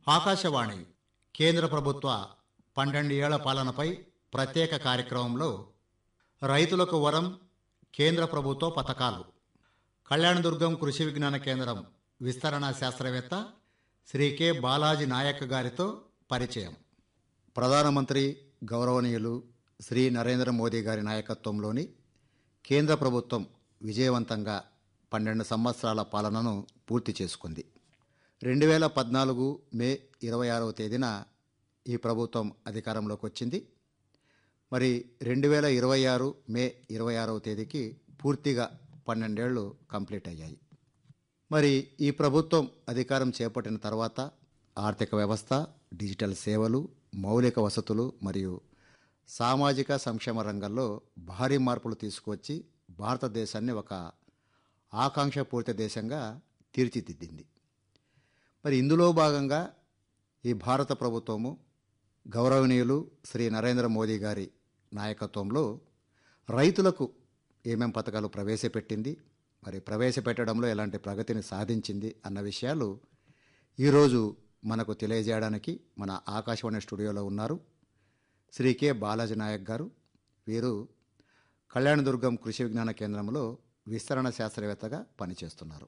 ఆకాశవాణి కేంద్ర ప్రభుత్వ పన్నెండు ఏళ్ల పాలనపై ప్రత్యేక కార్యక్రమంలో రైతులకు వరం కేంద్ర ప్రభుత్వ పథకాలు కళ్యాణదుర్గం కృషి విజ్ఞాన కేంద్రం విస్తరణ శాస్త్రవేత్త శ్రీ కె బాలాజీ నాయక్ గారితో పరిచయం ప్రధానమంత్రి గౌరవనీయులు శ్రీ నరేంద్ర మోదీ గారి నాయకత్వంలోని కేంద్ర ప్రభుత్వం విజయవంతంగా పన్నెండు సంవత్సరాల పాలనను పూర్తి చేసుకుంది రెండు వేల పద్నాలుగు మే ఇరవై ఆరవ తేదీన ఈ ప్రభుత్వం అధికారంలోకి వచ్చింది మరి రెండు వేల ఇరవై ఆరు మే ఇరవై ఆరవ తేదీకి పూర్తిగా పన్నెండేళ్లు కంప్లీట్ అయ్యాయి మరి ఈ ప్రభుత్వం అధికారం చేపట్టిన తర్వాత ఆర్థిక వ్యవస్థ డిజిటల్ సేవలు మౌలిక వసతులు మరియు సామాజిక సంక్షేమ రంగంలో భారీ మార్పులు తీసుకువచ్చి భారతదేశాన్ని ఒక ఆకాంక్షపూరిత దేశంగా తీర్చిదిద్దింది మరి ఇందులో భాగంగా ఈ భారత ప్రభుత్వము గౌరవనీయులు శ్రీ నరేంద్ర మోదీ గారి నాయకత్వంలో రైతులకు ఏమేం పథకాలు ప్రవేశపెట్టింది మరి ప్రవేశపెట్టడంలో ఎలాంటి ప్రగతిని సాధించింది అన్న విషయాలు ఈరోజు మనకు తెలియజేయడానికి మన ఆకాశవాణి స్టూడియోలో ఉన్నారు శ్రీ కె బాలాజీ నాయక్ గారు వీరు కళ్యాణదుర్గం కృషి విజ్ఞాన కేంద్రంలో విస్తరణ శాస్త్రవేత్తగా పనిచేస్తున్నారు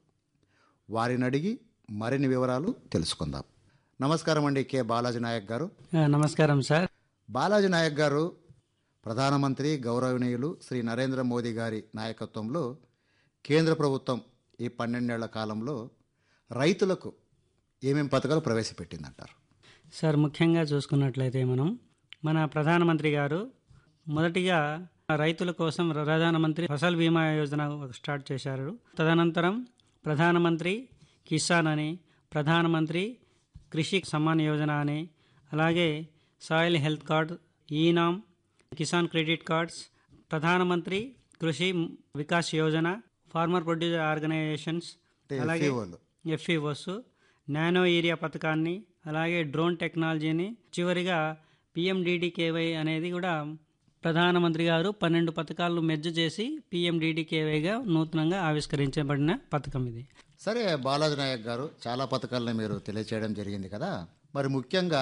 వారిని అడిగి మరిన్ని వివరాలు తెలుసుకుందాం నమస్కారం అండి కె బాలాజీ నాయక్ గారు ఆ, నమస్కారం సార్ బాలాజీ నాయక్ గారు ప్రధానమంత్రి గౌరవనీయులు శ్రీ నరేంద్ర మోదీ గారి నాయకత్వంలో కేంద్ర ప్రభుత్వం ఈ పన్నెండేళ్ల కాలంలో రైతులకు ఏమేం పథకాలు ప్రవేశపెట్టిందంటారు సార్ ముఖ్యంగా చూసుకున్నట్లయితే మనం మన ప్రధానమంత్రి గారు మొదటిగా రైతుల కోసం ప్రధానమంత్రి ఫసల్ బీమా యోజన స్టార్ట్ చేశారు తదనంతరం ప్రధానమంత్రి కిసాన్ అని ప్రధానమంత్రి కృషి సమ్మాన్ యోజన అని అలాగే soil health card eNAM Kisan credit cards Pradhanmantri Krishi Vikas Yojana farmer producer organisations అంటే అలాగే FAO లు. ఎఫ్ఈఓస్ నానో ఏరియా పథకాన్ని అలాగే డ్రోన్ టెక్నాలజీని చివరిగా పిఎండిడికేవై అనేది కూడా ప్రధానమంత్రి గారు పన్నెండు పథకాలు మెర్జ్ చేసి పిఎండిడికేవైగా నూతనంగా ఆవిష్కరించబడిన పథకం ఇది సరే బాలాజీ నాయక్ గారు చాలా పథకాలను మీరు తెలియచేయడం జరిగింది కదా మరి ముఖ్యంగా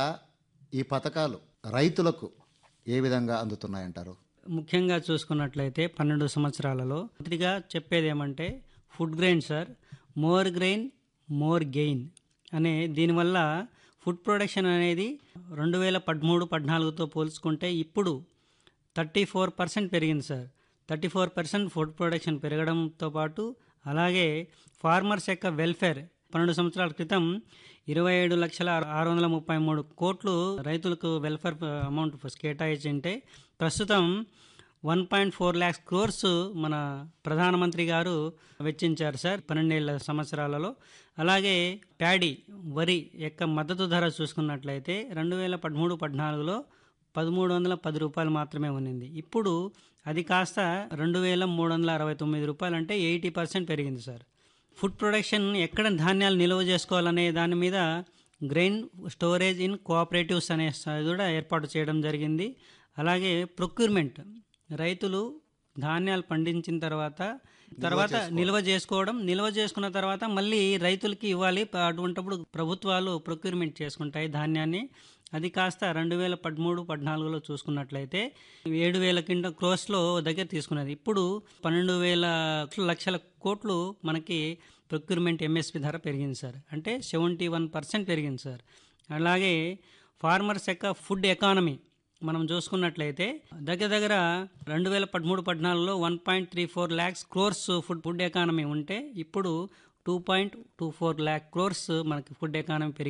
ఈ పథకాలు రైతులకు ఏ విధంగా అందుతున్నాయంటారు ముఖ్యంగా చూసుకున్నట్లయితే పన్నెండు సంవత్సరాలలో మొదటిగా చెప్పేది ఏమంటే food grain sir more grain more gain అనే దీనివల్ల ఫుడ్ ప్రొడక్షన్ అనేది రెండు వేల పదమూడు పద్నాలుగుతో పోల్చుకుంటే ఇప్పుడు థర్టీ ఫోర్ పర్సెంట్ పెరిగింది sir thirty four percent food production పెరగడంతో పాటు అలాగే ఫార్మర్స్ యొక్క వెల్ఫేర్ పన్నెండు సంవత్సరాల క్రితం ఇరవై ఏడు లక్షల ఆరు వందల ముప్పై మూడు కోట్లు రైతులకు వెల్ఫేర్ అమౌంట్ కేటాయించింటే ప్రస్తుతం one point four lakhs crores మన ప్రధానమంత్రి గారు వెచ్చించారు సార్ పన్నెండేళ్ల సంవత్సరాలలో అలాగే ప్యాడీ వరి యొక్క మద్దతు ధర చూసుకున్నట్లయితే రెండు వేల పదమూడు పద్నాలుగులో పదమూడు వందల పది రూపాయలు మాత్రమే ఉన్నింది ఇప్పుడు అది కాస్త రెండు వేల మూడు వందల అరవై తొమ్మిది రూపాయలు అంటే ఎయిటీ పర్సెంట్ పెరిగింది సార్ ఫుడ్ ప్రొడక్షన్ ఎక్కడ ధాన్యాలు నిల్వ చేసుకోవాలనే దాని మీద గ్రెయిన్ స్టోరేజ్ ఇన్ కోఆపరేటివ్స్ అనే స- కూడా ఏర్పాటు చేయడం జరిగింది అలాగే ప్రొక్యూర్మెంట్ రైతులు ధాన్యాలు పండించిన తర్వాత తర్వాత నిల్వ చేసుకోవడం నిల్వ చేసుకున్న తర్వాత మళ్ళీ రైతులకి ఇవ్వాలి ప- అటువంటప్పుడు ప్రభుత్వాలు ప్రొక్యూర్మెంట్ చేసుకుంటాయి ధాన్యాన్ని అది కాస్త రెండు వేల పదమూడు పద్నాలుగులో చూసుకున్నట్లయితే ఏడు వేల కింద క్రోస్లో దగ్గర తీసుకున్నది ఇప్పుడు పన్నెండు వేల లక్షల కోట్లు మనకి ప్రొక్యూర్మెంట్ ఎంఎస్పి ధర పెరిగింది సార్ అంటే సెవెంటీ వన్ పర్సెంట్ పెరిగింది సార్ అలాగే ఫార్మర్స్ యొక్క ఫుడ్ ఎకానమీ మనం చూసుకున్నట్లయితే దగ్గర దగ్గర రెండు వేల పదమూడు పద్నాలుగులో one point three four lakhs crores food food economy ఉంటే ఇప్పుడు two point two four lakh crores మనకి ఫుడ్ ఎకానమీ పెరిగి